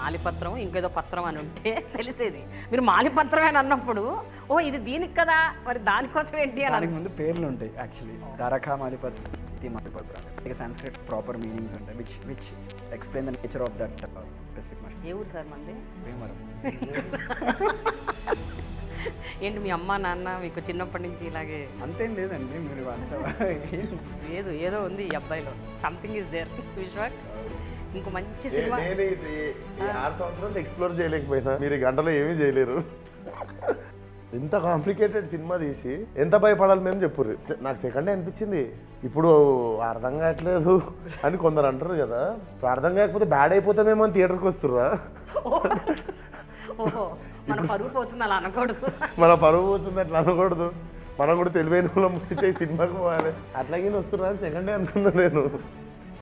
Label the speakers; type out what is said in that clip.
Speaker 1: మాలిపత్రం ఇంకేదో పత్రం అని ఉంటే తెలిసేది మీరు మాలిపత్రమే అని అన్నప్పుడు ఓ ఇది దీనికి కదా మరి దానికోసం ఏంటి అని
Speaker 2: దానికి ముందు పేర్లు ఉంటాయి యాక్చువల్లీ దారకా మాలిపత్ర తి మాలిపత్ర ఇక సంస్క్రిట్ ప్రాపర్ మీనింగ్స్ ఉంటాయి which which explain the nature of that specific machine
Speaker 1: ఏ ఊరు సార్ మంది
Speaker 2: భీమవరం
Speaker 1: ఏంటి మీ అమ్మ నాన్న మీకు చిన్నప్పటి నుంచి ఇలాగే
Speaker 2: అంతేం లేదండి మీరు అంత
Speaker 1: లేదు ఏదో ఉంది ఈ అబ్బాయిలో సంథింగ్ ఇస్ దేర్ విశ్వాక్ ఇంకో మంచి
Speaker 3: ఏ-
Speaker 1: సినిమా
Speaker 3: నేను ఇది ఈ ఆరు సంవత్సరాలు ఎక్స్ప్లోర్ చేయలేకపోయినా మీరు ఈ గంటలో ఏమీ చేయలేరు ఇంత కాంప్లికేటెడ్ సినిమా తీసి ఎంత భయపడాలి మేము చెప్పుర్రి నాకు సెకండ్ అనిపించింది ఇప్పుడు అర్థం కావట్లేదు అని కొందరు అంటారు కదా ఇప్పుడు అర్థం కాకపోతే బ్యాడ్ అయిపోతామేమో అని థియేటర్కి వస్తుర్రా
Speaker 1: ఓహో మన పరుగు పోతుంది అలా అనకూడదు
Speaker 3: మన పరువు పోతుంది అట్లా అనకూడదు మనం కూడా తెలివైన వాళ్ళం అయితే ఈ సినిమాకి పోవాలి అట్లాగే వస్తున్నా అని సెకండ్ డే అనుకున్నా నేను